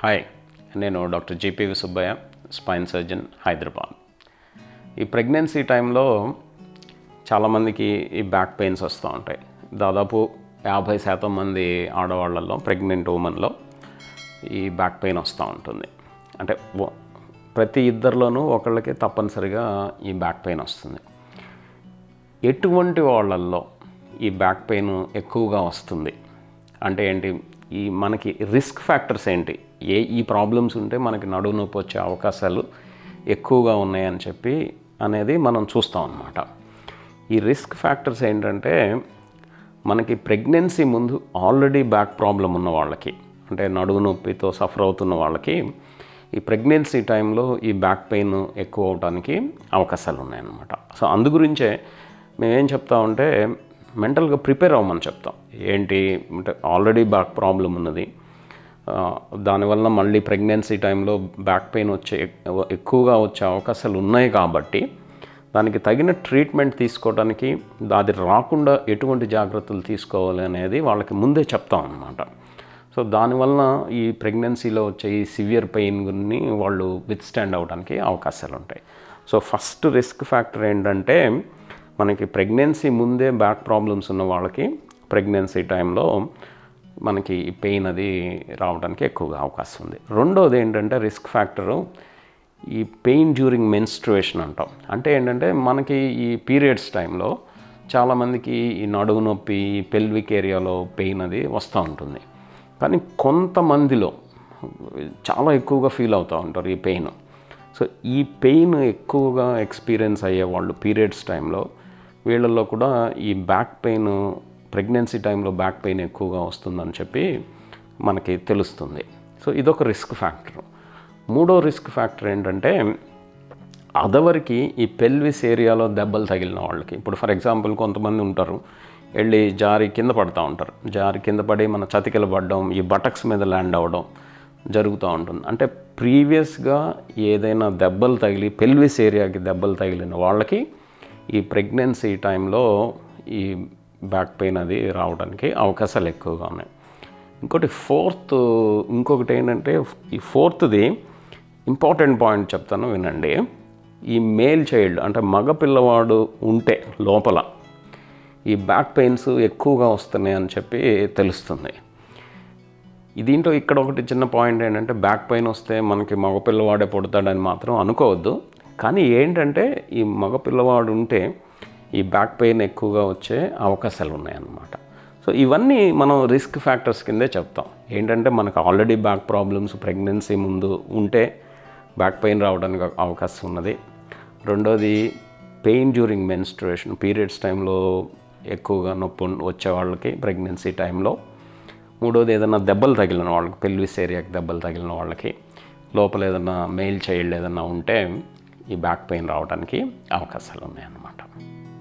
hi నేను doctor G P V Subbaiah spine surgeon Hyderabad ఈ pregnancy టైంలో చాలామందికి ఈ బ్యాక్ పెయిన్స్ వస్తూ ఉంటాయి దాదాపు యాభై శాతం మంది ఆడవాళ్ళల్లో ప్రెగ్నెంట్ ఉమెన్లో ఈ బ్యాక్ పెయిన్ వస్తూ ఉంటుంది అంటే ఓ- ప్రతి ఇద్దరిలోనూ ఒకళ్ళకి తప్పనిసరిగా ఈ బ్యాక్ పెయిన్ వస్తుంది ఎటువంటి వాళ్ళల్లో ఈ బ్యాక్ పెయిన్ ఎక్కువగా వస్తుంది అంటే ఏంటి ఈ మనకి రిస్క్ ఫ్యాక్టర్స్ ఏంటి ఏ ఈ ప్రాబ్లమ్స్ ఉంటే మనకి నడువు నొప్పి వచ్చే అవకాశాలు ఎక్కువగా ఉన్నాయని చెప్పి అనేది మనం చూస్తాం అన్నమాట ఈ రిస్క్ ఫ్యాక్టర్స్ ఏంటంటే మనకి ప్రెగ్నెన్సీ ముందు ఆల్రెడీ బ్యాక్ ప్రాబ్లం ఉన్న వాళ్ళకి అంటే నడువు నొప్పితో సఫర్ అవుతున్న వాళ్ళకి ఈ ప్రెగ్నెన్సీ టైంలో ఈ బ్యాక్ పెయిన్ ఎక్కువ అవడానికి అవకాశాలు ఉన్నాయన్నమాట సో అందు గురించే మేమేం చెప్తామంటే మెంటల్గా ప్రిపేర్ అవ్వమని చెప్తాం ఏంటి అంటే ఆల్రెడీ బ్యాక్ ప్రాబ్లం ఉన్నది ఆ, దానివల్ల మళ్ళీ ప్రెగ్నెన్సీ టైంలో బ్యాక్ పెయిన్ వచ్చే ఎక్కువగా వచ్చే అవకాశాలు ఉన్నాయి కాబట్టి దానికి తగిన ట్రీట్మెంట్ తీసుకోవడానికి అది రాకుండా ఎటువంటి జాగ్రత్తలు తీసుకోవాలి అనేది వాళ్ళకి ముందే చెప్తాం అన్నమాట సో దానివల్ల ఈ ప్రెగ్నెన్సీలో వచ్చే ఈ సివియర్ పెయిన్ని వాళ్ళు విత్ స్టాండ్ అవ్వడానికి అవకాశాలు ఉంటాయి సో ఫస్ట్ రిస్క్ ఫ్యాక్టర్ ఏంటంటే మనకి ప్రెగ్నెన్సీ ముందే బ్యాక్ ప్రాబ్లమ్స్ ఉన్న వాళ్ళకి ప్రెగ్నెన్సీ టైంలో మనకి ఈ పెయిన్ అది రావడానికి ఎక్కువగా అవకాశం ఉంది రెండోది ఏంటంటే రిస్క్ ఫ్యాక్టరు ఈ పెయిన్ డ్యూరింగ్ మెన్స్ట్రుయేషన్ అంటాం అంటే ఏంటంటే మనకి ఈ పీరియడ్స్ టైంలో చాలామందికి ఈ నడుము నొప్పి ఈ పెల్విక్ ఏరియాలో పెయిన్ అది వస్తూ ఉంటుంది కానీ కొంతమందిలో చాలా ఎక్కువగా ఫీల్ అవుతూ ఉంటారు ఈ పెయిన్ సో ఈ పెయిన్ ఎక్కువగా ఎక్స్పీరియన్స్ అయ్యే వాళ్ళు పీరియడ్స్ టైంలో వీళ్ళల్లో కూడా ఈ బ్యాక్ పెయిన్ ప్రెగ్నెన్సీ టైంలో బ్యాక్ పెయిన్ ఎక్కువగా వస్తుందని చెప్పి మనకి తెలుస్తుంది సో ఇదొక రిస్క్ ఫ్యాక్టర్ మూడో రిస్క్ ఫ్యాక్టర్ ఏంటంటే అదవరికి ఈ పెల్విస్ ఏరియాలో దెబ్బలు తగిలిన వాళ్ళకి ఇప్పుడు ఫర్ ఎగ్జాంపుల్ కొంతమంది ఉంటారు వెళ్ళి జారి కింద పడుతూ ఉంటారు జారి కింద పడి మన చతికిల పడడం ఈ బటక్స్ మీద ల్యాండ్ అవ్వడం జరుగుతూ ఉంటుంది అంటే ప్రీవియస్గా ఏదైనా దెబ్బలు తగిలి పెల్విస్ ఏరియాకి దెబ్బలు తగిలిన వాళ్ళకి ఈ ప్రెగ్నెన్సీ టైంలో ఈ బ్యాక్ పెయిన్ అది రావడానికి అవకాశాలు ఎక్కువగా ఉన్నాయి ఇంకోటి ఫోర్త్ ఇంకొకటి ఏంటంటే ఈ ఫోర్త్ది ఇంపార్టెంట్ పాయింట్ చెప్తాను వినండి ఈ మేల్ చైల్డ్ అంటే మగ పిల్లవాడు ఉంటే లోపల ఈ బ్యాక్ పెయిన్స్ ఎక్కువగా వస్తున్నాయి అని చెప్పి తెలుస్తుంది దీంట్లో ఇక్కడ ఒకటి చిన్న పాయింట్ ఏంటంటే బ్యాక్ పెయిన్ వస్తే మనకి మగ పిల్లవాడే పుడతాడని మాత్రం అనుకోవద్దు కానీ ఏంటంటే ఈ మగ పిల్లవాడు ఉంటే ఈ బ్యాక్ పెయిన్ ఎక్కువగా వచ్చే అవకాశాలు ఉన్నాయన్నమాట సో ఇవన్నీ మనం రిస్క్ ఫ్యాక్టర్స్ కిందే చెప్తాం ఏంటంటే మనకు ఆల్రెడీ బ్యాక్ ప్రాబ్లమ్స్ ప్రెగ్నెన్సీ ముందు ఉంటే బ్యాక్ పెయిన్ రావడానికి అవకాశం ఉన్నది రెండోది పెయిన్ డ్యూరింగ్ మెన్స్ట్రుయేషన్ పీరియడ్స్ టైంలో ఎక్కువగా నొప్పి ఉన్- వచ్చే వాళ్ళకి ప్రెగ్నెన్సీ టైంలో మూడోది ఏదైనా దెబ్బలు తగిలిన వాళ్ళకి పెల్విస్ ఏరియాకి దెబ్బలు తగిలిన వాళ్ళకి లోపల ఏదైనా మెయిల్ చైల్డ్ ఏదైనా ఉంటే ఈ బ్యాక్ పెయిన్ రావడానికి అవకాశాలు ఉన్నాయన్నమాట